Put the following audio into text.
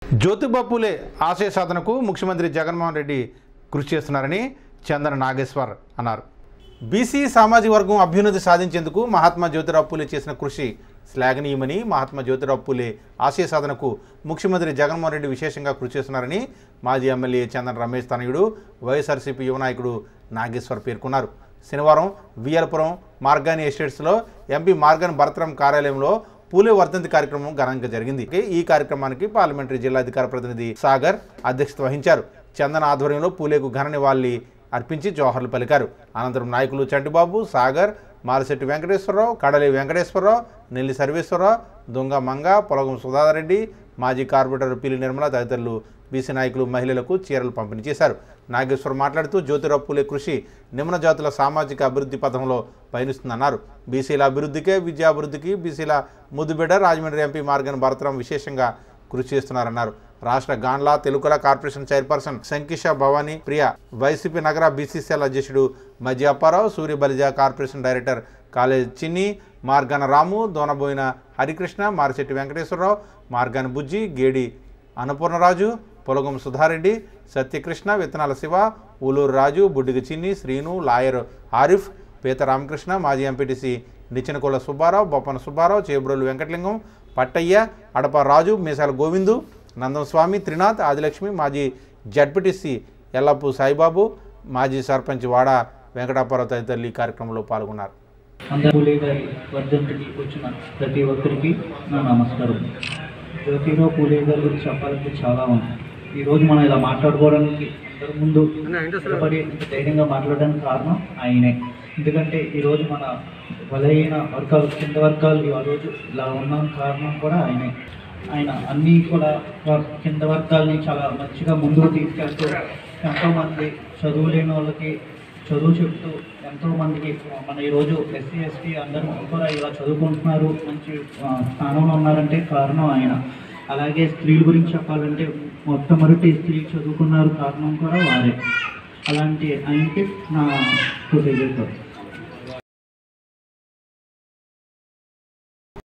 జ్యోతిబా పూలే ఆశయ సాధనకు ముఖ్యమంత్రి జగన్మోహన్ రెడ్డి కృషి చేస్తున్నారని చందన నాగేశ్వర్ అన్నారు బీసీ సామాజిక వర్గం అభ్యున్నతి సాధించేందుకు మహాత్మా జ్యోతిరావు పూలే చేసిన కృషి శ్లాఘనీయమని మహాత్మా జ్యోతిరావు పూలే ఆశయ సాధనకు ముఖ్యమంత్రి జగన్మోహన్ రెడ్డి విశేషంగా కృషి చేస్తున్నారని మాజీ ఎమ్మెల్యే చందన రమేష్ తనయుడు వైఎస్ఆర్సీపీ యువ నాయకుడు నాగేశ్వర్ పేర్కొన్నారు శనివారం వియల్పురం మార్గాని ఎస్టేట్స్లో ఎంపీ మార్గాన్ భరతరం కార్యాలయంలో పూలే వర్ధంతి కార్యక్రమం ఘనంగా జరిగింది ఈ కార్యక్రమానికి పార్లమెంటరీ జిల్లా అధికార ప్రతినిధి సాగర్ అధ్యక్షత వహించారు చందన ఆధ్వర్యంలో పూలేకు ఘన నివాళి అర్పించి జోహర్లు పలికారు అనంతరం నాయకులు చంటిబాబు సాగర్ మారిశెట్టి వెంకటేశ్వరరావు కడలి వెంకటేశ్వరరావు నెల్లి సర్వేశ్వరరావు దొంగ మంగ పొలగం సుధాకర్ మాజీ కార్పొరేటర్ పిల్లి నిర్మల తదితరులు బీసీ నాయకులు మహిళలకు చీరలు పంపిణీ చేశారు నాగేశ్వర్ మాట్లాడుతూ జ్యోతిరావు పూలే కృషి నిమ్న జాతుల సామాజిక అభివృద్ధి పథంలో పయనిస్తుందన్నారు బీసీల అభివృద్ధికే విద్యాభివృద్ధికి బీసీల ముద్దుబిడ్డ రాజమండ్రి ఎంపీ మార్గన్ భరతరం విశేషంగా కృషి చేస్తున్నారన్నారు రాష్ట్ర గాండ్ల తెలుగుల కార్పొరేషన్ చైర్పర్సన్ శంకిష భవానీ ప్రియ వైసీపీ నగర బీసీసీఎల్ అధ్యక్షుడు మజ్జి అప్పారావు సూర్య బలిజా కార్పొరేషన్ డైరెక్టర్ కాలేజ్ చిన్ని మార్గాన రాము దోనబోయిన హరికృష్ణ మారిశెట్టి వెంకటేశ్వరరావు మార్గాన బుజ్జి గేడి అన్నపూర్ణరాజు పొలగం సుధారెడ్డి సత్యకృష్ణ విత్తనాల శివ ఊలూరు రాజు బుడ్డిగ చిన్ని శ్రీను లాయర్ ఆరిఫ్ పీత రామకృష్ణ మాజీ ఎంపీటీసీ నిచ్చెనకొల సుబ్బారావు బొప్పన సుబ్బారావు చేబ్రోలు వెంకటలింగం పట్టయ్య అడప రాజు మీసాల గోవిందు నందం స్వామి త్రినాథ్ ఆదిలక్ష్మి మాజీ జడ్పీటీసీ ఎల్లప్పు సాయిబాబు మాజీ సర్పంచ్ వాడ వెంకటాపురం తదితరులు ఈ కార్యక్రమంలో పాల్గొన్నారు అందరూ పూలే గారి వర్ధంతికి వచ్చిన ప్రతి ఒక్కరికి నా నమస్కారం జ్యోతిరావు పూలే గారి గురించి చెప్పాలంటే చాలా ఉంది ఈరోజు మనం ఇలా మాట్లాడుకోవడానికి అందరి ముందు నిలబడి ఇంత ధైర్యంగా మాట్లాడడానికి కారణం ఆయనే ఎందుకంటే ఈరోజు మన బలహీన వర్గాలు కింద వర్గాలు ఈ రోజు ఇలా ఉన్న కారణం కూడా ఆయనే ఆయన అన్నీ కూడా వర్- కింద వర్గాల్ని చాలా మంచిగా ముందుకు తీసుకెళ్తూ ఎంతోమంది చదువు లేని వాళ్ళకి చదువు చెప్తూ ఎంతో మందికి మన ఈరోజు ఎస్సీ ఎస్టీ అందరూ కూడా ఇలా చదువుకుంటున్నారు మంచి ఆ, స్థానంలో ఉన్నారంటే కారణం ఆయన అలాగే స్త్రీల గురించి చెప్పాలంటే మొట్టమొదటి స్త్రీ చదువుకున్నారు కారణం కూడా వారే అలాంటి ఆయనకి నా కృతజ్ఞతలు